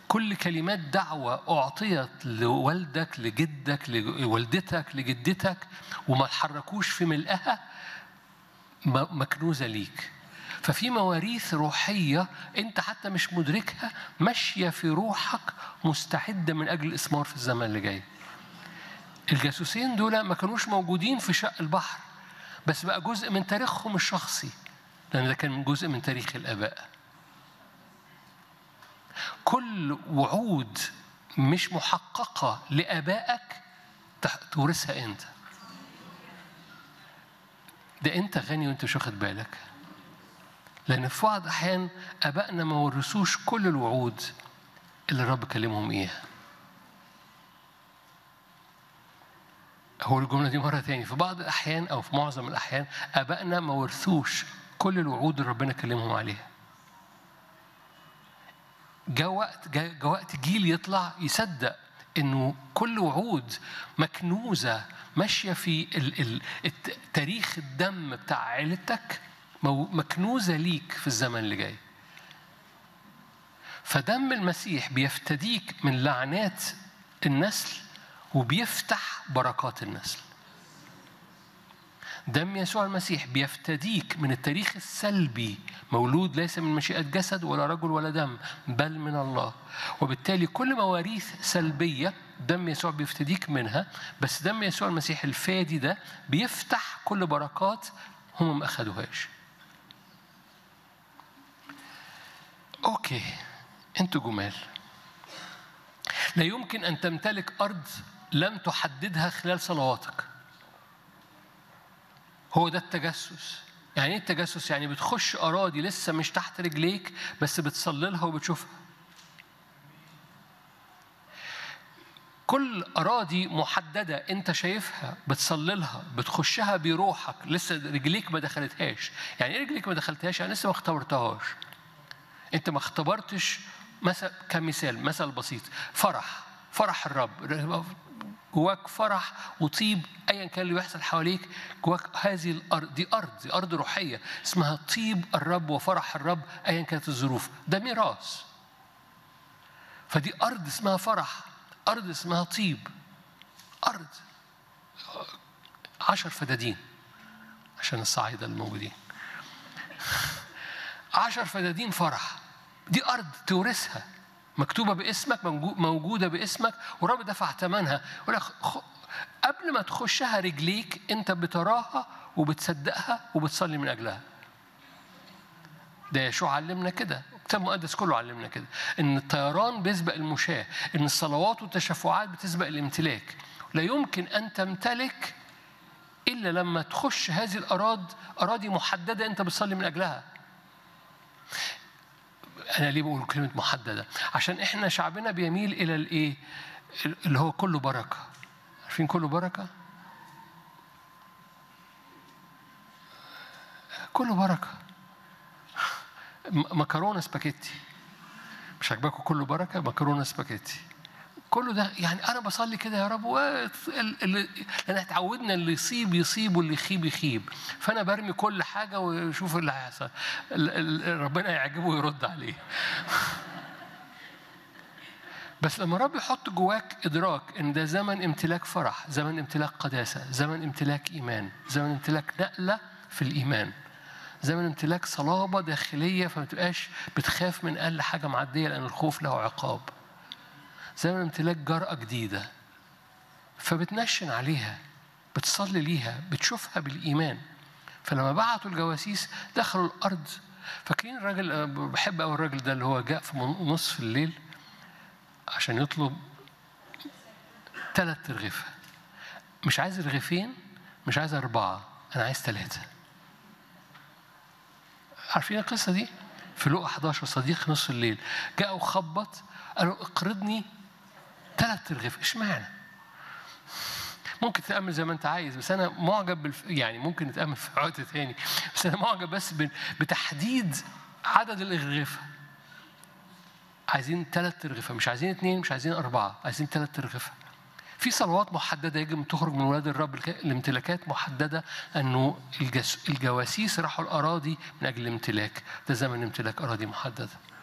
كل كلمات دعوة أعطيت لوالدك لجدك لوالدتك لجدتك وما تحركوش في ملئها م- مكنوزة ليك ففي مواريث روحية أنت حتى مش مدركها ماشية في روحك مستعدة من أجل الإثمار في الزمن اللي جاي الجاسوسين دول ما كانوش موجودين في شق البحر بس بقى جزء من تاريخهم الشخصي لأن ده كان جزء من تاريخ الآباء كل وعود مش محققة لآبائك تح- تورثها أنت ده أنت غني وأنت مش واخد بالك لأن في بعض الأحيان آبائنا ما ورثوش كل الوعود اللي الرب كلمهم إياها هو الجملة دي مرة تاني في بعض الأحيان أو في معظم الأحيان آبائنا ما ورثوش كل الوعود اللي ربنا كلمهم عليها جاء وقت جاء جاء وقت جيل يطلع يصدق انه كل وعود مكنوزه ماشيه في ال ال الت- تاريخ الدم بتاع عيلتك مو- مكنوزه ليك في الزمن اللي جاي. فدم المسيح بيفتديك من لعنات النسل وبيفتح بركات النسل. دم يسوع المسيح بيفتديك من التاريخ السلبي مولود ليس من مشيئة جسد ولا رجل ولا دم بل من الله وبالتالي كل مواريث سلبية دم يسوع بيفتديك منها بس دم يسوع المسيح الفادي ده بيفتح كل بركات هم ما أخدوهاش أوكي أنتوا جمال لا يمكن أن تمتلك أرض لم تحددها خلال صلواتك هو ده التجسس يعني ايه التجسس يعني بتخش اراضي لسه مش تحت رجليك بس بتصلي لها وبتشوفها كل اراضي محدده انت شايفها بتصلي لها بتخشها بروحك لسه رجليك ما دخلتهاش يعني ايه رجليك ما دخلتهاش يعني لسه ما اختبرتهاش انت ما اختبرتش مثلا كمثال مثل بسيط فرح فرح الرب جواك فرح وطيب ايا كان اللي بيحصل حواليك جواك هذه الارض دي ارض دي ارض روحيه اسمها طيب الرب وفرح الرب ايا كانت الظروف ده ميراث فدي ارض اسمها فرح ارض اسمها طيب ارض عشر فدادين عشان الصعايده الموجودين عشر فدادين فرح دي أرض تورثها مكتوبة باسمك موجو- موجودة باسمك والرب دفع ثمنها يقول لك خ- قبل ما تخشها رجليك أنت بتراها وبتصدقها وبتصلي من أجلها ده يشوع علمنا كده الكتاب المقدس كله علمنا كده ان الطيران بيسبق المشاة ان الصلوات والتشفعات بتسبق الامتلاك لا يمكن ان تمتلك الا لما تخش هذه الاراضي اراضي محدده انت بتصلي من اجلها انا ليه بقول كلمه محدده عشان احنا شعبنا بيميل الى الايه اللي هو كله بركه عارفين كله بركه كله بركه م- مكرونه سباكيتي مش عاجباكم كله بركه مكرونه سباكيتي كله ده يعني انا بصلي كده يا رب و- ال- ال- لان اتعودنا اللي يصيب يصيب واللي يخيب يخيب فانا برمي كل حاجه واشوف اللي هيحصل ال- ال- ربنا يعجبه ويرد عليه بس لما رب يحط جواك ادراك ان ده زمن امتلاك فرح زمن امتلاك قداسه زمن امتلاك ايمان زمن امتلاك نقله في الايمان زمن امتلاك صلابه داخليه فما تبقاش بتخاف من اقل حاجه معديه لان الخوف له عقاب زمن امتلاك جرأة جديدة فبتنشن عليها بتصلي ليها بتشوفها بالإيمان فلما بعتوا الجواسيس دخلوا الأرض فاكرين الراجل أنا بحب قوي الراجل ده اللي هو جاء في نصف الليل عشان يطلب ثلاث ترغيفة مش عايز رغيفين مش عايز أربعة أنا عايز ثلاثة عارفين القصة دي؟ في لقا 11 صديق نصف الليل جاء وخبط قالوا اقرضني ثلاث ترغيف اشمعنى؟ ممكن تتأمل زي ما أنت عايز بس أنا معجب بالف... يعني ممكن نتأمل في وقت تاني بس أنا معجب بس ب... بتحديد عدد الأرغفة عايزين ثلاث ترغفة مش عايزين اثنين مش عايزين أربعة عايزين ثلاث ترغفة في صلوات محددة يجب أن تخرج من ولاد الرب الك- الامتلاكات محددة أنه الجس... الجواسيس راحوا الأراضي من أجل الامتلاك ده زمن امتلاك أراضي محددة